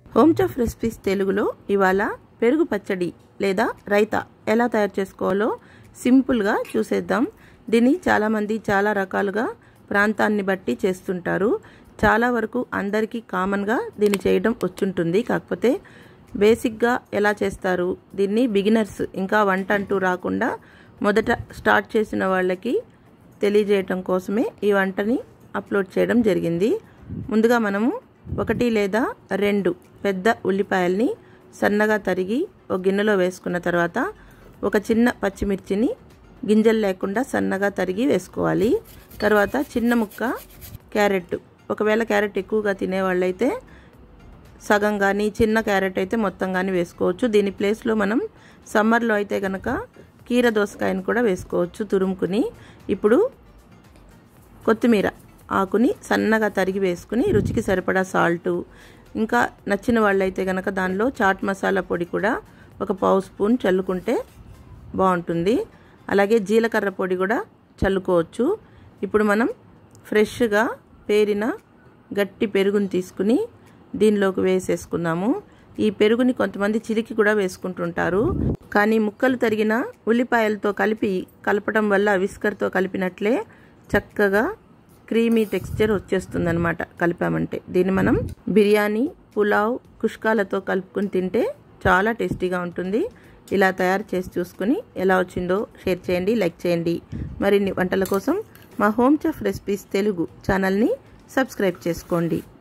home chef recipes తెలుగులో ఇవాళ పెరుగు పచ్చడి లేదా రైతా ఎలా తయారు చేసుకోవాలో సింపుల్గా చూసేద్దాం దీన్ని చాలామంది చాలా రకాలుగా ప్రాంతాన్ని బట్టి చేస్తుంటారు చాలా వరకు అందరికీ కామన్గా దీన్ని చేయడం వచ్చుంటుంది కాకపోతే బేసిక్గా ఎలా చేస్తారు దీన్ని బిగినర్స్ ఇంకా వంట అంటూ రాకుండా మొదట స్టార్ట్ చేసిన వాళ్ళకి తెలియజేయటం కోసమే ఈ వంటని అప్లోడ్ చేయడం జరిగింది ముందుగా మనము ఒకటి లేదా రెండు పెద్ద ఉల్లిపాయల్ని సన్నగా తరిగి ఒక గిన్నెలో వేసుకున్న తర్వాత ఒక చిన్న పచ్చిమిర్చిని గింజలు లేకుండా సన్నగా తరిగి వేసుకోవాలి తర్వాత చిన్న ముక్క క్యారెట్ ఒకవేళ క్యారెట్ ఎక్కువగా తినేవాళ్ళైతే సగం కానీ చిన్న క్యారెట్ అయితే మొత్తం కానీ వేసుకోవచ్చు దీని ప్లేస్లో మనం సమ్మర్లో అయితే కనుక కీర దోసకాయని కూడా వేసుకోవచ్చు తురుముకుని ఇప్పుడు కొత్తిమీర ఆకుని సన్నగా తరిగి వేసుకుని రుచికి సరిపడా సాల్టు ఇంకా నచ్చిన వాళ్ళైతే కనుక దానిలో చాట్ మసాలా పొడి కూడా ఒక పావు స్పూన్ చల్లుకుంటే బాగుంటుంది అలాగే జీలకర్ర పొడి కూడా చల్లుకోవచ్చు ఇప్పుడు మనం ఫ్రెష్గా పేరిన గట్టి పెరుగుని తీసుకుని దీనిలోకి వేసేసుకున్నాము ఈ పెరుగుని కొంతమంది చిలికి కూడా వేసుకుంటుంటారు కానీ ముక్కలు తరిగిన ఉల్లిపాయలతో కలిపి కలపడం వల్ల విస్కర్తో కలిపినట్లే చక్కగా క్రీమీ టెక్స్చర్ వచ్చేస్తుందనమాట కలిపామంటే దీన్ని మనం బిర్యానీ పులావ్ కుష్కాలతో కలుపుకొని తింటే చాలా టేస్టీగా ఉంటుంది ఇలా తయారు చేసి చూసుకుని ఎలా వచ్చిందో షేర్ చేయండి లైక్ చేయండి మరిన్ని వంటల కోసం మా హోమ్ చెఫ్ రెసిపీస్ తెలుగు ఛానల్ని సబ్స్క్రైబ్ చేసుకోండి